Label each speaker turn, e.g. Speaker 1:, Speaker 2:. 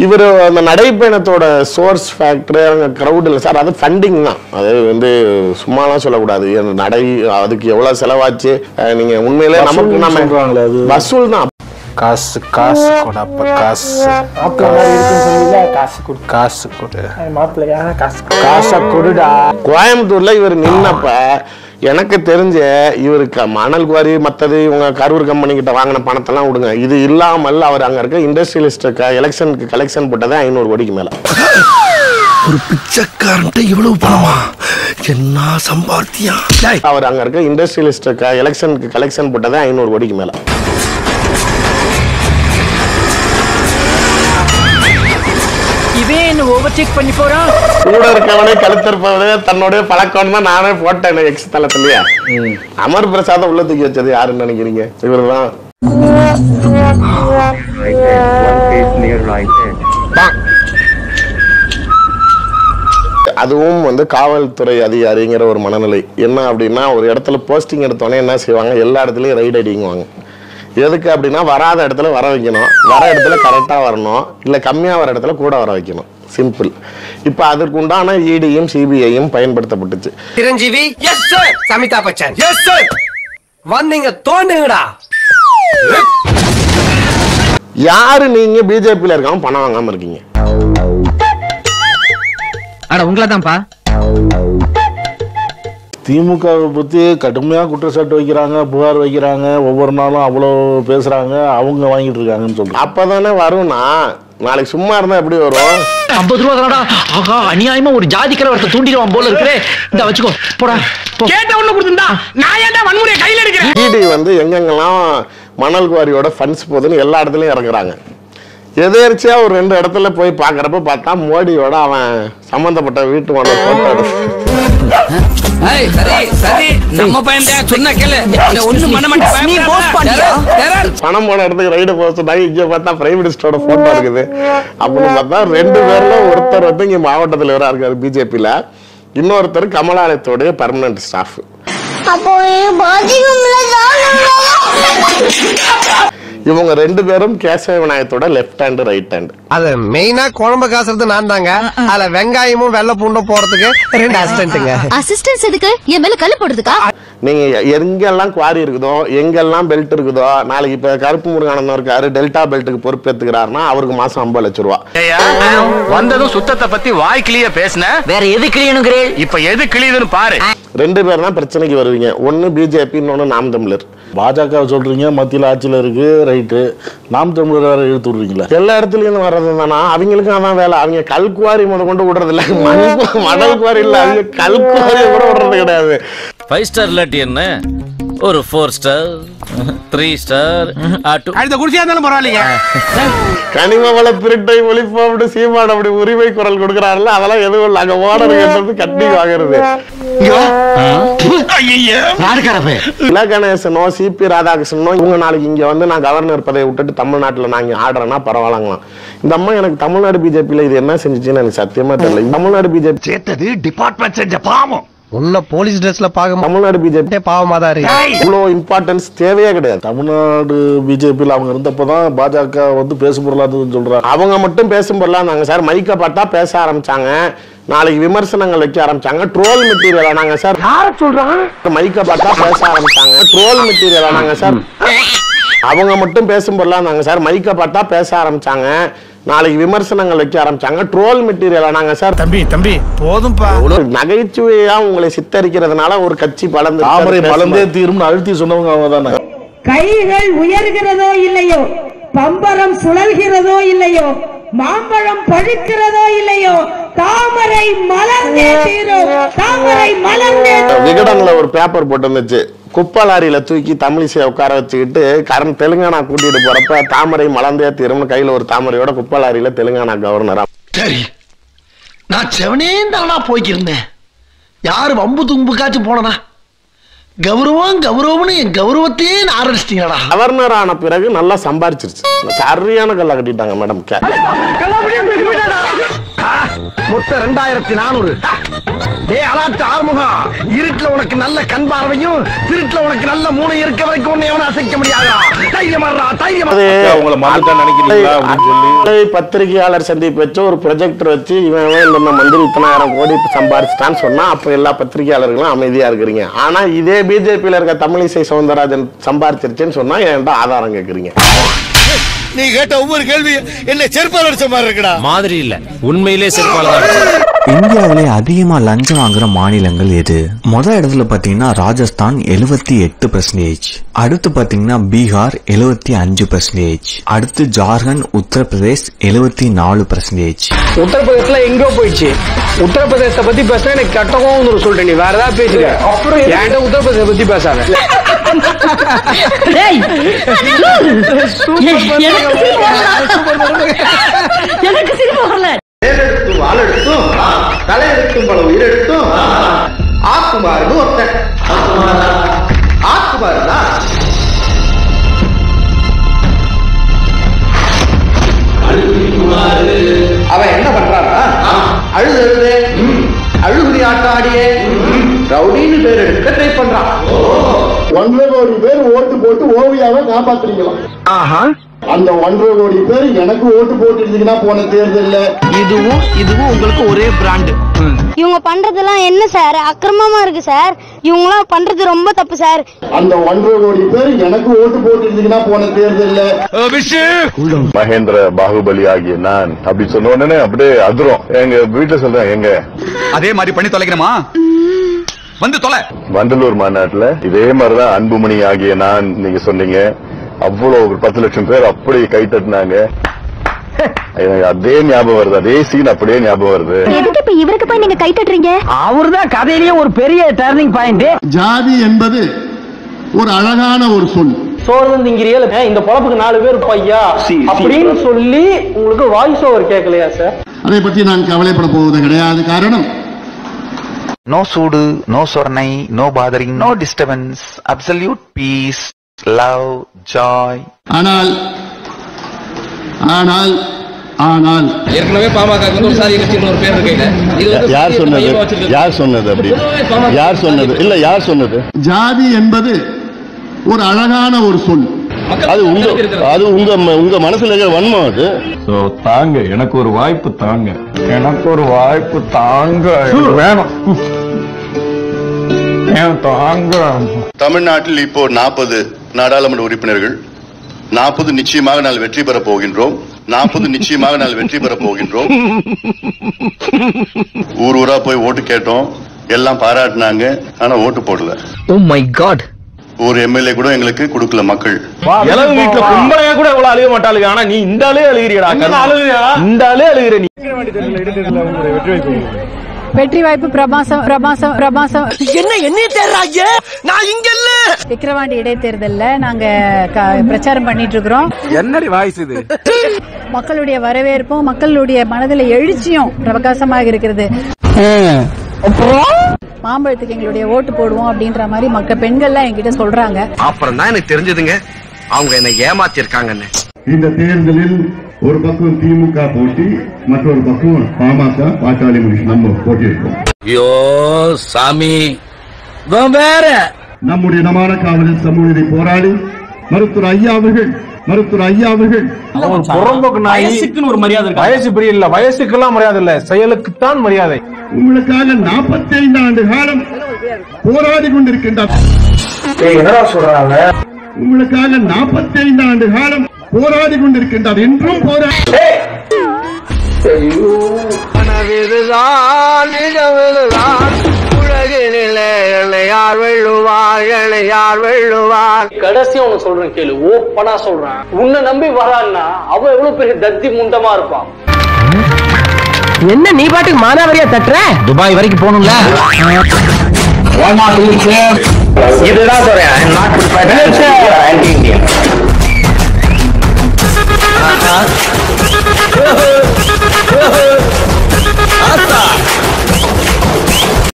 Speaker 1: இவர் அந்த நடைப்பயணத்தோட சோர்ஸ் ஃபேக்டர் அங்கே க்ரௌட் இல்லை சார் அது ஃபண்டிங் தான் அது வந்து சும்மாலாம் சொல்லக்கூடாது அந்த நடை அதுக்கு எவ்வளோ செலவாச்சு அஹ் நீங்க உண்மையிலே நமக்கு
Speaker 2: வசூல்னு
Speaker 1: நம்ம
Speaker 2: சொல்றாங்களே அது.
Speaker 1: வசூல் தான்
Speaker 2: காசு காசு கொடப்ப காசு
Speaker 3: மாப்பிள்ளை மாதிரி இருக்குன்னு சொல்லுவீங்க காசு கொடு
Speaker 2: காசு கொடு
Speaker 3: மாப்பிள்ளையா காசு கொடு.
Speaker 2: காசை கொடுடா
Speaker 1: கோயம்புத்தூர்ல இவர் நின்னப்ப எனக்கு தெரிஞ்ச இவருக்கு மணல் குவாரி மற்றது இவங்க கரூர் கம்பெனி கிட்ட வாங்கின பணத்தெல்லாம் விடுங்க இது இல்லாமல் அவர் அங்க இருக்க இண்டஸ்ட்ரியலிஸ்ட் எலெக்ஷனுக்கு கலெக்ஷன் போட்டதே ஐநூறு கோடிக்கு மேல
Speaker 4: ஒரு பிச்சைக்காரன்ட்ட இவ்வளவு பணமா என்ன சம்பாத்தியம்
Speaker 1: அவர் அங்க இருக்க இண்டஸ்ட்ரியலிஸ்ட் எலெக்ஷனுக்கு கலெக்ஷன் போட்டதே ஐநூறு கோடிக்கு மேல
Speaker 5: இவன் என்ன ஓவர்டேக் பண்ணி போறான்
Speaker 1: கூட இருக்கவனே கழுத்திருப்பவனே தன்னுடைய பழக்கம் தான் நானே போட்டேன் எக்ஸ் தளத்துலயே அமர் பிரசாத உள்ள தூக்கி வச்சது யாருன்னு நினைக்கிறீங்க இவர்தான் அதுவும் வந்து காவல்துறை அதிகாரிங்கிற ஒரு மனநிலை என்ன அப்படின்னா ஒரு இடத்துல போஸ்டிங் எடுத்தோடனே என்ன செய்வாங்க எல்லா இடத்துலயும் ரைட் அடிங்குவாங்க எதுக்கு அப்படின்னா வராத இடத்துல வர வைக்கணும் வர இடத்துல கரெக்டாக வரணும் இல்லை கம்மியாக வர இடத்துல கூட வர வைக்கணும் சிம்பிள் இப்போ அதற்கு உண்டான இடியும் சிபிஐயும் பயன்படுத்தப்பட்டுச்சு
Speaker 6: Chiranjeevi yes sir Samitha Bachchan yes sir வந்தீங்க தோண்டுங்கடா
Speaker 1: யாரு நீங்க பிஜேபியில் இருக்காம பணம் வாங்காம இருக்கீங்க
Speaker 5: அட உங்களை தான்ப்பா
Speaker 2: திமுகவை பத்தி கடுமையா குற்றச்சாட்டு வைக்கிறாங்க புகார் வைக்கிறாங்க ஒவ்வொரு நாளும் அவ்வளோ பேசுறாங்க அவங்க வாங்கிட்டு இருக்காங்கன்னு சொல்றாங்க
Speaker 1: அப்பதானே வரும்னா நாளைக்கு சும்மா இருந்தா எப்படி வரும்
Speaker 5: ஐம்பது ரூபா தானடா ஆஹா அநியாயமா ஒரு ஜாதிக்கிற ஒருத்தர் தூண்டிடுவான் போல இருக்கிறே இந்த வச்சுக்கோ போடா போ
Speaker 6: கேட்ட ஒண்ணு கொடுத்துருந்தா நான் ஏன்டா வன்முறையை கையில எடுக்கிறேன்
Speaker 1: இடி வந்து எங்கெங்கெல்லாம் மணல் குவாரியோட ஃபண்ட்ஸ் போகுதுன்னு எல்லா இடத்துலயும் இறங்குறாங்க எதேர்ச்சியா ஒரு ரெண்டு இடத்துல போய் பாக்குறப்ப பார்த்தா மோடியோட அவன் சம்பந்தப்பட்ட வீட்டு மன போட்டோ
Speaker 6: ஏய் சரி சரி நம்ம பையன் தான் சொன்ன கேளு ஒண்ணு பண்ண மாட்டேன் நீ போஸ்ட் பண்ணியா
Speaker 1: பணம் போன இடத்துக்கு ரைடு போக சொன்னாங்க இங்க பார்த்தா பிரைம் மினிஸ்டரோட போட்டோ இருக்குது அப்படின்னு பார்த்தா ரெண்டு பேர்ல ஒருத்தர் வந்து இங்க மாவட்ட தலைவரா இருக்காரு பிஜேபியில இன்னொருத்தர் கமலாலயத்தோடைய பர்மனன்ட் ஸ்டாஃப்
Speaker 7: அப்போ பாதிக்கும்ல
Speaker 1: இவங்க ரெண்டு பேரும் கேசவ விநாயகத்தோட லெஃப்ட் ஹேண்ட் ரைட் ஹேண்ட்
Speaker 6: அது மெயினா குழம்பு காசுறது நான் தாங்க அதுல வெங்காயமும் வெள்ளை பூண்டும் போறதுக்கு ரெண்டு அசிஸ்டன்ட்டுங்க
Speaker 7: அசிஸ்டன்ஸ் எதுக்கு என் மேல கல்லு போடுறதுக்கா
Speaker 1: நீங்க எங்கெல்லாம் குவாரி இருக்குதோ எங்கெல்லாம் பெல்ட் இருக்குதோ நாளைக்கு இப்ப கருப்பு முருகானந்தம் இருக்காரு டெல்டா பெல்ட்டுக்கு பொறுப்பேத்துக்கிறாருன்னா அவருக்கு மாசம் ஐம்பது லட்சம் ரூபா
Speaker 8: வந்ததும் சுத்தத்தை பத்தி வாய் கிளிய பேசின
Speaker 5: வேற எது கிளியணுங்கிறே
Speaker 8: இப்ப எது கிளியுதுன்னு பாரு
Speaker 1: ரெண்டு பேர் தான் பிரச்சனைக்கு வருவீங்க ஒன்னு பிஜேபி இன்னொன்னு நாம் தமிழர்
Speaker 2: பாஜக சொல்றீங்க மத்தியில் ஆட்சியில் இருக்கு ரைட்டு நாம் தமிழர் வேற இழுத்து விடுறீங்களா
Speaker 1: எல்லா இடத்துலயும் வர்றது தானா அவங்களுக்கும் அதான் வேலை அவங்க கல்குவாரி முத கொண்டு விடுறது இல்ல மண் மணல் குவாரி இல்ல அவங்க கல்குவாரியை கூட விடுறது கிடையாது
Speaker 9: ஃபைவ் ஸ்டார் இல்லாட்டி என்ன ஒரு four star three star two
Speaker 6: அடுத்த குடிச்சியா இருந்தாலும் பரவாயில்லைங்க
Speaker 1: கனிம வள திருட்டை ஒழிப்போம் அப்படி சீமான் அப்படி உரிமை குரல் கொடுக்குறாருல அதெல்லாம் எதுவும் இல்லை அங்க ஓனர் கேட்டது கட்டி வாங்குறது இல கணேசனோ சிபி ராதாகிருஷ்ணனோ இவங்க நாளைக்கு இங்க வந்து நான் கவர்னர் பதவியை விட்டுட்டு தமிழ்நாட்டுல நான் இங்க ஆடுறேன்னா பரவாயில்லங்களாம் இந்த அம்மா எனக்கு தமிழ்நாடு பிஜேபியில இது என்ன செஞ்சுச்சுன்னு எனக்கு சத்தியமா தெரியல தமிழ்நாடு பிஜேபி
Speaker 4: சேர்த்தது டிபார்ட்மெண்ட் செஞ்ச பாவம்
Speaker 6: உன்ன போலீஸ் ட்ரெஸ்ல பாக்க
Speaker 1: தமிழ்நாடு பிஜேபி
Speaker 6: பாவமா தான் இருக்கு
Speaker 1: இவ்வளோ இம்பார்ட்டன்ஸ் தேவையே கிடையாது
Speaker 2: தமிழ்நாடு பிஜேபியில் அவங்க இருந்தப்போ தான் பாஜக வந்து பேசு பொருளாக இருந்ததுன்னு சொல்றாங்க
Speaker 1: அவங்க மட்டும் பேசும் பொருளா இருந்தாங்க சார் மைக்க பார்த்தா பேச ஆரம்பிச்சாங்க நாளைக்கு விமர்சனங்கள் வைக்க ஆரம்பிச்சாங்க ட்ரோல் மெட்டீரியல் ஆனாங்க சார் யார சொல்றாங்க மைக்க பார்த்தா பேச ஆரம்பிச்சாங்க ட்ரோல் மெட்டீரியல் ஆனாங்க சார் அவங்க மட்டும் பேசும் பொருளா இருந்தாங்க சார் மைக்க பார்த்தா பேச ஆரம்பிச்சாங்க நாளைக்கு விமர்சனங்கள் வைக்க ஆரம்பிச்சாங்க ட்ரோல் மெட்டீரியல் ஆனாங்க சார்
Speaker 4: தம்பி தம்பி போதும்பா
Speaker 1: ஒரு நகைச்சுவையா உங்களை சித்தரிக்கிறதுனால ஒரு கட்சி பலந்து
Speaker 2: தாமரை மலர்ந்தே தீரும்னு அழுத்தி சொன்னவங்க அவங்க தானே
Speaker 10: கைகள் உயர்கிறதோ இல்லையோ பம்பரம் சுழல்கிறதோ இல்லையோ மாம்பழம் பழுக்கிறதோ இல்லையோ தாமரை மலர்ந்தே தீரும் தாமரை மலர்ந்தே
Speaker 1: விகடன்ல ஒரு பேப்பர் போட்டு இருந்துச்சு குப்பை லாரியில தூக்கி தமிழிசையை உட்கார வச்சுக்கிட்டு கரண் தெலுங்கானா கூட்டிட்டு போறப்ப தாமரை மலர்ந்தே தீரும்னு கையில ஒரு தாமரையோட குப்பை லாரியில தெலுங்கானா கவர்னரா
Speaker 4: சரி நான் செவனே தானா போய்க்கிருந்தேன் யாரு வம்பு தும்புக்காச்சும் போனனா கௌரவம் கௌரவம்னு என் கௌரவத்தையே நான் ஆரம்பிச்சிட்டீங்களா
Speaker 1: கவர்னர் ஆன பிறகு நல்லா சம்பாரிச்சிருச்சு சரியான கல்ல கட்டிட்டாங்க மேடம்
Speaker 4: மொத்தம் ரெண்டாயிரத்தி நானூறு டே அலாட்டு ஆறுமுகம் இருட்டுல உனக்கு நல்ல கண் பார்வையும் திருட்டுல உனக்கு நல்ல மூளை இருக்க வரைக்கும் உன்னை எவனும் அசைக்க முடியாதா தைரியமாடுறா தைரியமா
Speaker 2: அவங்கள மறந்துட்டா நினைக்கிறீங்களா அப்படின்னு சொல்லி
Speaker 1: அதை பத்திரிகையாளர் சந்திப்பு வச்சு ஒரு ப்ரொஜெக்டர் வச்சு இவன் இவன் இந்த மந்திரி இத்தனாயிரம் கோடி சம்பாரிச்சிட்டான்னு சொன்னா அப்ப எல்லா பத்திரிகையாளர்களும் அமைதியா இருக்கிறீங்க ஆனா இதே பிஜேபியில இருக்க தமிழிசை சவுந்தரராஜன் சம்பாரிச்சிருச்சுன்னு சொன்னா என்கிட்ட ஆதாரம் கேக்குறீங்க
Speaker 4: நீ கேட்ட ஒவ்வொரு கேள்வி என்ன செருப்பால் அடிச்ச மாதிரி இருக்குடா
Speaker 9: மாதிரி இல்ல உண்மையிலே செருப்பால
Speaker 11: இந்தியாவிலே அதிகமா லஞ்சம் வாங்குற மாநிலங்கள் எது முத இடத்துல பாத்தீங்கன்னா ராஜஸ்தான் எழுவத்தி எட்டு பர்சன்டேஜ் அடுத்து பாத்தீங்கன்னா பீகார் எழுவத்தி அஞ்சு பர்சன்டேஜ் அடுத்து ஜார்க்கண்ட் உத்தரப்பிரதேஷ் எழுவத்தி நாலு பர்சன்டேஜ்
Speaker 3: உத்தரப்பிரதேசல எங்கோ போயிடுச்சு உத்தரப்பிரதேசத்தை பத்தி பேசினா எனக்கு கட்டவும் வந்து சொல்றேன் நீ வேற ஏதாவது பேசுற அப்புறம் என்கிட்ட உத்தரப்பிரதேச பத்தி பேசாத
Speaker 10: எனக்கு சிரிப்பு வரல
Speaker 4: வாழெடுத்தும் தலையெடுத்தும் பல உயிரெடுத்தும் ஆக்குமாருன்னு ஒருத்தன் ஆக்குமாருனா அவன் என்ன பண்றானா அழுது அழுது அழுகுறி ஆட்டம் ஆடியே ரவுடின்னு பேர் எடுக்க ட்ரை பண்றான்
Speaker 12: ஒன்றரை கோடி பேர் ஓட்டு போட்டு ஓவியாவை காப்பாத்துறீங்களாம்
Speaker 4: ஆஹா
Speaker 12: அந்த ஒன்றரை கோடி பேர் எனக்கு ஓட்டு போட்டுருந்தீங்கன்னா போன தேர்தல்ல
Speaker 4: இதுவும் இதுவும் உங்களுக்கு ஒரே பிராண்டு
Speaker 7: இவங்க பண்றதெல்லாம் என்ன சார் அக்கிரமமா இருக்கு சார் இவங்கலாம் பண்றது ரொம்ப தப்பு சார்
Speaker 12: அந்த ஒன்றரை கோடி பேர் எனக்கு ஓட்டு போட்டுருந்தீங்கன்னா போன தேர்தல்ல
Speaker 13: மகேந்திர பாகுபலி ஆகிய நான் அப்படி சொன்ன உடனே அப்படியே அதிரும் எங்க வீட்டுல சொல்றேன் எங்க
Speaker 8: அதே மாதிரி பண்ணி தொலைக்கணுமா வந்து தொலை
Speaker 13: வண்டலூர் மாநாட்டுல இதே மாதிரிதான் அன்புமணி ஆகிய நான் நீங்க சொன்னீங்க அவ்வளவு ஒரு பத்து லட்சம் பேர் அப்படி கை தட்டினாங்க எனக்கு அதே ஞாபகம் வருது அதே சீன் அப்படியே ஞாபகம் வருது
Speaker 7: எதுக்கு இப்ப இவருக்கு போய் நீங்க கை தட்டுறீங்க
Speaker 3: அவர்தான் கதையிலேயே ஒரு பெரிய டர்னிங் பாயிண்ட்
Speaker 12: ஜாதி என்பது ஒரு அழகான ஒரு சொல்
Speaker 3: சோறு திங்கிறியல் இந்த பொழப்புக்கு நாலு பேர் பையா அப்படின்னு சொல்லி உங்களுக்கு வாய்ஸ் ஓவர் கேட்கலையா சார்
Speaker 12: அதை பற்றி நான் கவலைப்பட போவது கிடையாது காரணம்
Speaker 14: நோ சூடு நோ சொர்ணை no bothering no disturbance absolute peace love joy
Speaker 12: ஆனால் ஆனால் ஆனால்
Speaker 8: ஏற்கனவே பாமக வந்து ஒரு சாதி கட்சின்னு ஒரு பேர் இருக்கு இது வந்து
Speaker 13: யார் சொன்னது
Speaker 8: மையமா வச்சிருக்கிறது.
Speaker 13: யார் சொன்னது அப்படி யார் சொன்னது இல்ல யார் சொன்னது
Speaker 12: ஜாதி என்பது ஒரு அழகான ஒரு சொல்
Speaker 13: அது உங்க அது உங்க ம- உங்க மனசுல இருக்கிற வன்மம் அது
Speaker 15: தாங்க எனக்கு ஒரு வாய்ப்பு தாங்க எனக்கு ஒரு வாய்ப்பு தாங்க வேணும் ஏன் தாங்க
Speaker 13: தமிழ்நாட்டில் இப்போ நாற்பது நாடாளுமன்ற உறுப்பினர்கள் நாற்பது நிச்சயமாக நாள் வெற்றி பெறப் போகின்றோம் நாற்பது நிச்சயமாக நாள் வெற்றி பெறப் போகின்றோம் ஊர் ஊரா போய் ஓட்டு கேட்டோம் எல்லாம் பாராட்டினாங்க ஆனா ஓட்டு போடல
Speaker 5: ஓ மை காட்
Speaker 13: ஒரு எம்எல்ஏ கூட எங்களுக்கு கொடுக்கல மக்கள்
Speaker 15: இளவு வீட்டுல கும்பலையா கூட இவ்வளவு அழுக மாட்டாளுங்க ஆனா நீ இந்த ஆளே அழுகிறியடா இந்த ஆளே அழுகிற நீ
Speaker 10: வெற்றி வாய்ப்பு பிரபாசம் பிரபாசம் பிரபாசம்
Speaker 4: என்ன என்னைய தேடுறாங்க நான் இங்க இல்ல
Speaker 10: விக்கிரவாண்டி இடைத்தேர்தல்ல நாங்க க- பிரச்சாரம் பண்ணிட்டு இருக்கிறோம்
Speaker 15: என்னடி வாய்ஸ் இது
Speaker 10: மக்களுடைய வரவேற்பும் மக்களுடைய மனதில் எழுச்சியும் பிரகாசமாக இருக்கிறது மாம்பழத்துக்கு எங்களுடைய ஓட்டு போடுவோம் அப்படின்ற மாதிரி மக்க பெண்கள்லாம் என்கிட்ட சொல்றாங்க
Speaker 4: அப்புறம் தான் எனக்கு தெரிஞ்சதுங்க அவங்க என்ன ஏமாத்தி இருக்காங்கன்னு
Speaker 12: இந்த தேர்தலில் ஒரு பக்கம் திமுக போட்டி மற்றொரு பக்கம் பாமக பாட்டாளி மனுஷன் நம்ம போட்டியிருக்கோம்
Speaker 9: ஐயோ சாமி வேற
Speaker 12: நம்முடைய நமான காவலில் சமூக நீதி போராளி மருத்துவர் ஐயா அவர்கள் மருத்துவர் ஐயா அவர்கள்
Speaker 15: ஒரு புறம்போக்கு நாய் வயசுக்குன்னு ஒரு மரியாதை இருக்கு வயசு பெரிய இல்ல வயசுக்கெல்லாம் மரியாதை இல்ல செயலுக்குத்தான் மரியாதை
Speaker 12: உங்களுக்காக 45 ஆண்டு காலம் போராடி கொண்டிருக்கின்றார்
Speaker 3: என்னடா சொல்றாங்க
Speaker 12: உங்களுக்காக 45 ஆண்டு காலம் போராடி கொண்டிருக்கின்றார் என்றும் போராடி
Speaker 4: கனவிதுதான் நிஜமிதுதான் உலகினிலே என்னை யார் வெல்லுவார் என்னை யார் வெல்லுவார்
Speaker 3: கடைசியா ஒண்ணு சொல்றேன் கேளு ஓப்பனா சொல்றேன் உன்னை நம்பி வரான்னா அவ எவ்வளவு பெரிய தத்தி முண்டமா இருப்பான்
Speaker 5: என்ன நீ பாட்டுக்கு மானாவரியா தட்டுற துபாய் வரைக்கும் போகணும்ல
Speaker 3: இதுதான் சொல்றேன்